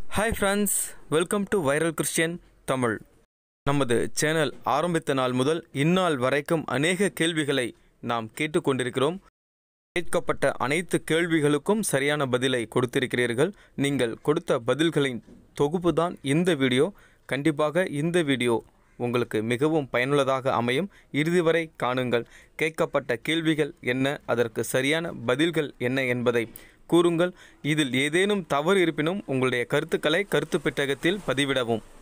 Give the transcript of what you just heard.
hi friends welcome to viral Christian Tamil நமது channel ஆரம்பித்த நாள் முதல் இந்நாள் வரைக்கும் அநேக கேள்விகளை நாம் கேட்டுக்கொண்டிருக்கிறோம் கேட்கப்பட்ட அனைத்து கேள்விகளுக்கும் சரியான பதிலை கொடுத்திருக்கிறீர்கள் நீங்கள் கொடுத்த பதில்களின் தொகுப்பு தான் இந்த வீடியோ கண்டிப்பாக இந்த வீடியோ உங்களுக்கு மிகவும் பயனுள்ளதாக அமையும் இறுதி வரை காணுங்கள் கேட்கப்பட்ட கேள்விகள் என்ன அதற்கு சரியான பதில்கள் என்ன என்பதை கூறுங்கள் இதில் ஏதேனும் தவறு இருப்பினும் உங்களுடைய கருத்துக்களை கருத்து பெட்டகத்தில் பதிவிடவும்